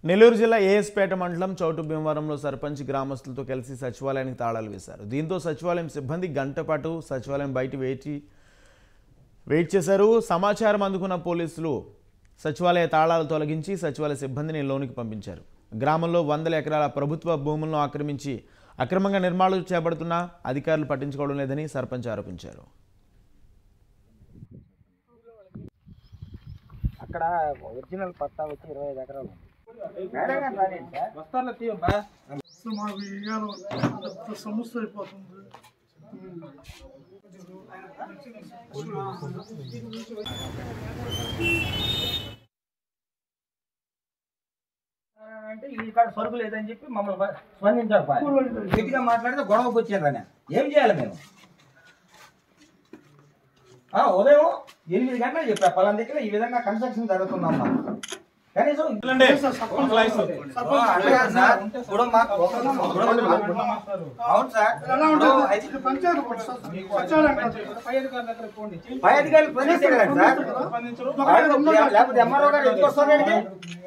నెల్లూరు జిల్లా ఏఎస్పేట మండలం చౌటు భీమవరంలో సర్పంచ్ గ్రామస్తులతో కలిసి సచివాలయానికి తాళాలు వేశారు దీంతో సచివాలయం సిబ్బంది గంట పాటు సచివాలయం బయట వేచి వెయిట్ చేశారు సమాచారం అందుకున్న పోలీసులు సచివాలయ తాళాలు తొలగించి సచివాలయ సిబ్బందిని లోనికి పంపించారు గ్రామంలో వందల ఎకరాల ప్రభుత్వ భూములను ఆక్రమించి అక్రమంగా నిర్మాణాలు చేపడుతున్నా అధికారులు పట్టించుకోవడం లేదని సర్పంచ్ ఆరోపించారు అక్కడ ఒరిజినల్ పట్టా వచ్చి ఇరవై ఐదు ఎకరాలు ఉంది. మేడం గారు రానియండి సార్. అసలు మాకు ఇయ్యాలి పెద్ద సమస్య అయిపోతుంది అంటే ఈ కాడ సరుకు లేదని చెప్పి మమ్మల్ని బ- స్పందించాడు పాయ. గట్టిగా మాట్లాడితే గొడవకు వచ్చారు ఆయన ఏం చేయాలి మేము ఆ, ఉదయం ఎనిమిది గంటలకు చెప్పా పలానా దగ్గర ఈ విధంగా కన్స్ట్రక్షన్ జరుగుతుందమ్మా కనీసం ఆ, అట్లా కాదు సార్. ఇప్పుడు మాకు ఒక- అవును సార్ ఎలా ఉంటుంది ఇది పంచాయతీ బోర్డు సార్. సచివాలయం కాదు. పై అధికారులు స్పందిస్తే కదండి సార్ వాళ్ళు లేకపోతే ఎంఆర్ఓ గారు ఎందుకు వస్తారండి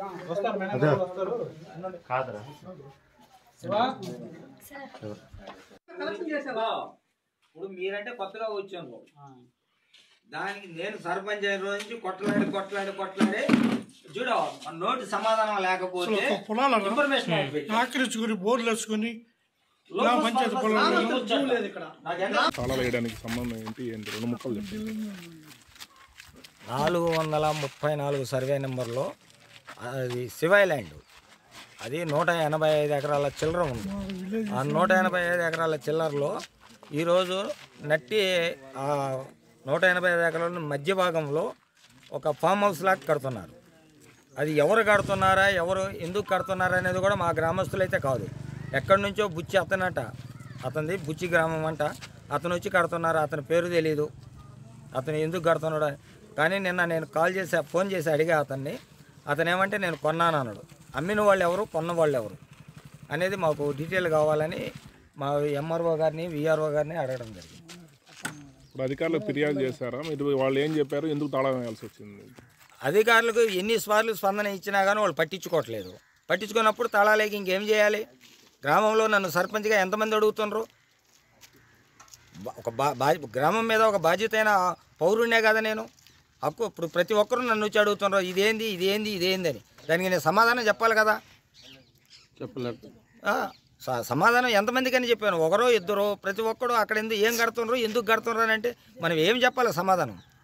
ఇప్పుడు మీరంటే కొత్తగా వచ్చాను దానికి నేను సర్పంచ్ అయిన రోజు నుంచి కొట్లాడి కొట్లాడి కొట్లాడి చూడ నోటి సమాధానం లేకపోతే ఒక పొలాలను ఇన్ఫర్మేషన్ ఆయన పెట్టాడు. ఆక్రించుకుని బోర్లు వేసుకుని ఇలా లోకల్ పంచాయతీ సంస్థ పొలాలు సామర్థ్యం వచ్చాడు. నాకెంత తాళాలు వేయడానికి సంబంధం ఏంటి ఏంటి రెండు ముక్కలు చెప్పండి నాలుగు వందల ముప్పై నాలుగు సర్వే నెంబర్లో అది శివాయిల్యాండ్ అది నూట ఎనభై ఐదు ఎకరాల చిల్లర ఉంది ఆ నూట ఎనభై ఐదు ఎకరాల చిల్లరలో ఈరోజు నట్టి ఆ నూట ఎనభై ఐదు ఎకరాల మధ్య భాగంలో ఒక ఫామ్ హౌస్ లాగా కడుతున్నారు అది ఎవరు కడుతున్నారా ఎవరు ఎందుకు కడుతున్నారా అనేది కూడా మా గ్రామస్తులైతే కాదు ఎక్కడి నుంచో బుచ్చి అతనట అతనిది బుచ్చి గ్రామం అంట అతను వచ్చి కడుతున్నారు అతని పేరు తెలియదు అతను ఎందుకు కడుతున్నాడు అని. కానీ నిన్న నేను కాల్ చేసి ఫోన్ చేసి అడిగా అతన్ని అతను ఏమంటే నేను కొన్నాను అన్నాడు అమ్మిన వాళ్ళు ఎవరు కొన్న వాళ్ళు ఎవరు అనేది మాకు డీటెయిల్ కావాలని మా ఎంఆర్ఓ గారిని విఆర్ఓ గారిని అడగడం జరిగింది ఇప్పుడు అధికారులు ఫిర్యాదు చేశారా మీరు వాళ్ళు ఏం చెప్పారు ఎందుకు తాళం వేయాల్సి వచ్చింది అధికారులకు ఎన్నిసార్లు స్పందన ఇచ్చినా కానీ వాళ్ళు పట్టించుకోవట్లేదు పట్టించుకున్నప్పుడు తాళాలేకి ఇంకేం చేయాలి గ్రామంలో నన్ను సర్పంచ్గా ఎంతమంది అడుగుతుండ్రు బా- ఒక బా బా- గ్రామం మీద ఒక బాధ్యతైన పౌరుణ్ణే కదా నేను హక్కు ఇప్పుడు ప్రతి ఒక్కరూ నన్ను వచ్చి అడుగుతుండ్రు ఇదేంది ఇదేంది ఇదేంది అని దానికి నేను సమాధానం చెప్పాలి కదా చెప్పలేదు ఆ, స- సమాధానం ఎంతమందికని చెప్పాను ఒకరో ఇద్దరు ప్రతి ఒక్కరు అక్కడ ఎందుకు ఏం కడుతుండ్రు ఎందుకు కడుతుండ్రు అని అంటే మనం ఏం చెప్పాలి సమాధానం